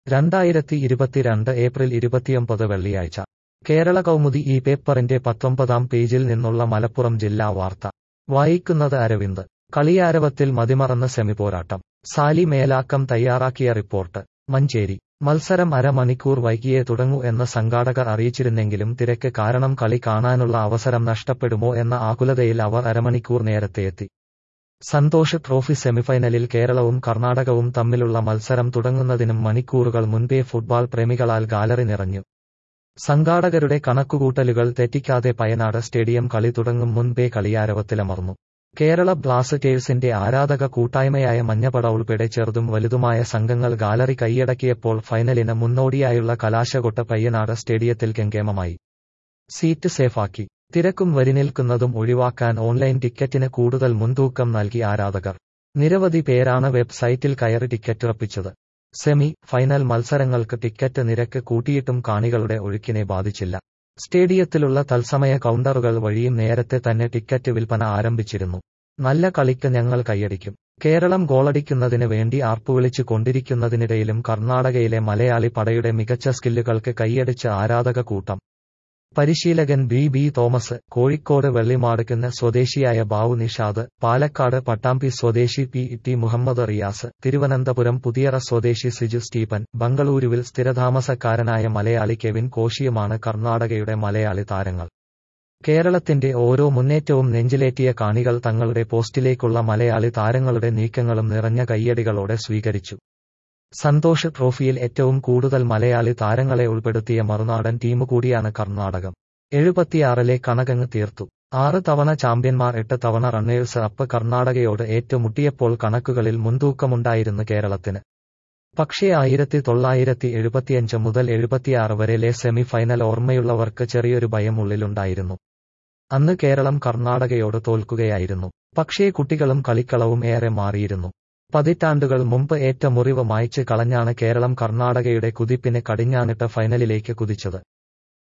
രണ്ടായിരത്തി ഇരുപത്തിരണ്ട് ഏപ്രിൽ ഇരുപത്തിയൊമ്പത് വെള്ളിയാഴ്ച കേരള കൗമുദി ഈ പേപ്പറിന്റെ പത്തൊമ്പതാം പേജിൽ നിന്നുള്ള മലപ്പുറം ജില്ലാ വാർത്ത വായിക്കുന്നത് അരവിന്ദ് കളിയാരവത്തിൽ മതിമറന്ന് സെമിപോരാട്ടം സാലി മേലാക്കം തയ്യാറാക്കിയ റിപ്പോർട്ട് മഞ്ചേരി മത്സരം അരമണിക്കൂർ വൈകിയേ തുടങ്ങൂ എന്ന് സംഘാടകർ അറിയിച്ചിരുന്നെങ്കിലും തിരക്ക് കാരണം കളി കാണാനുള്ള അവസരം നഷ്ടപ്പെടുമോ എന്ന ആകുലതയിൽ അവർ അരമണിക്കൂർ നേരത്തെ എത്തി സന്തോഷ് ട്രോഫി സെമിഫൈനലിൽ കേരളവും കർണാടകവും തമ്മിലുള്ള മത്സരം തുടങ്ങുന്നതിനും മണിക്കൂറുകൾ മുൻപേ ഫുട്ബോൾ പ്രേമികളാൽ ഗാലറി നിറഞ്ഞു സംഘാടകരുടെ കണക്കുകൂട്ടലുകൾ തെറ്റിക്കാതെ പയനാട് സ്റ്റേഡിയം കളി തുടങ്ങും മുൻപേ കളിയാരവത്തിലമർന്നു കേരള ബ്ലാസ്റ്റേഴ്സിന്റെ ആരാധക കൂട്ടായ്മയായ മഞ്ഞപട ഉൾപ്പെടെ ചെറുതും വലുതുമായ സംഘങ്ങൾ ഗാലറി കൈയടക്കിയപ്പോൾ ഫൈനലിന് മുന്നോടിയായുള്ള കലാശകൊട്ട പയ്യനാട് സ്റ്റേഡിയത്തിൽ കെങ്കേമമായി സീറ്റ് സേഫാക്കി തിരക്കും വരിനിൽക്കുന്നതും ഒഴിവാക്കാൻ ഓൺലൈൻ ടിക്കറ്റിന് കൂടുതൽ മുൻതൂക്കം നൽകി ആരാധകർ നിരവധി പേരാണ് വെബ്സൈറ്റിൽ കയറി ടിക്കറ്റ് ഉറപ്പിച്ചത് സെമി ഫൈനൽ മത്സരങ്ങൾക്ക് ടിക്കറ്റ് നിരക്ക് കൂട്ടിയിട്ടും കാണികളുടെ ഒഴുക്കിനെ ബാധിച്ചില്ല സ്റ്റേഡിയത്തിലുള്ള തത്സമയ കൗണ്ടറുകൾ വഴിയും നേരത്തെ തന്നെ ടിക്കറ്റ് വിൽപ്പന ആരംഭിച്ചിരുന്നു നല്ല കളിക്ക് ഞങ്ങൾ കൈയടിക്കും കേരളം ഗോളടിക്കുന്നതിന് വേണ്ടി ആർപ്പുവിളിച്ചു കൊണ്ടിരിക്കുന്നതിനിടയിലും കർണാടകയിലെ മലയാളി പടയുടെ മികച്ച സ്കില്ലുകൾക്ക് കൈയടിച്ച ആരാധക കൂട്ടം പരിശീലകൻ ബി ബി തോമസ് കോഴിക്കോട് വെള്ളിമാടുക്കുന്ന സ്വദേശിയായ ബാവു നിഷാദ് പാലക്കാട് പട്ടാമ്പി സ്വദേശി പി ടി മുഹമ്മദ് റിയാസ് തിരുവനന്തപുരം പുതിയറ സ്വദേശി സിജു സ്റ്റീഫൻ ബംഗളൂരുവിൽ സ്ഥിരതാമസക്കാരനായ മലയാളി കെവിൻ കോശിയുമാണ് കർണാടകയുടെ മലയാളി താരങ്ങൾ കേരളത്തിന്റെ ഓരോ മുന്നേറ്റവും നെഞ്ചിലേറ്റിയ കാണികൾ തങ്ങളുടെ പോസ്റ്റിലേക്കുള്ള മലയാളി താരങ്ങളുടെ നീക്കങ്ങളും നിറഞ്ഞ കയ്യടികളോടെ സ്വീകരിച്ചു സന്തോഷ് ട്രോഫിയിൽ ഏറ്റവും കൂടുതൽ മലയാളി താരങ്ങളെ ഉൾപ്പെടുത്തിയ മറുനാടൻ ടീം കൂടിയാണ് കർണാടകം എഴുപത്തിയാറിലെ കണകങ്ങ് തീർത്തു ആറ് തവണ ചാമ്പ്യന്മാർ എട്ട് തവണ റണ്ണേഴ്സ് അപ്പ് കർണാടകയോട് ഏറ്റുമുട്ടിയപ്പോൾ കണക്കുകളിൽ മുൻതൂക്കമുണ്ടായിരുന്നു കേരളത്തിന് പക്ഷേ ആയിരത്തി തൊള്ളായിരത്തി എഴുപത്തിയഞ്ച് മുതൽ എഴുപത്തിയാറ് വരെയിലെ സെമി ഫൈനൽ ഓർമ്മയുള്ളവർക്ക് ചെറിയൊരു ഭയം ഉള്ളിലുണ്ടായിരുന്നു അന്ന് കേരളം കർണാടകയോട് തോൽക്കുകയായിരുന്നു പക്ഷേ കുട്ടികളും കളിക്കളവും ഏറെ മാറിയിരുന്നു പതിറ്റാണ്ടുകൾ മുമ്പ് ഏറ്റ മുറിവ് മായ്ച്ച് കളഞ്ഞാണ് കേരളം കർണാടകയുടെ കുതിപ്പിന് കടിഞ്ഞാണിട്ട് ഫൈനലിലേക്ക് കുതിച്ചത്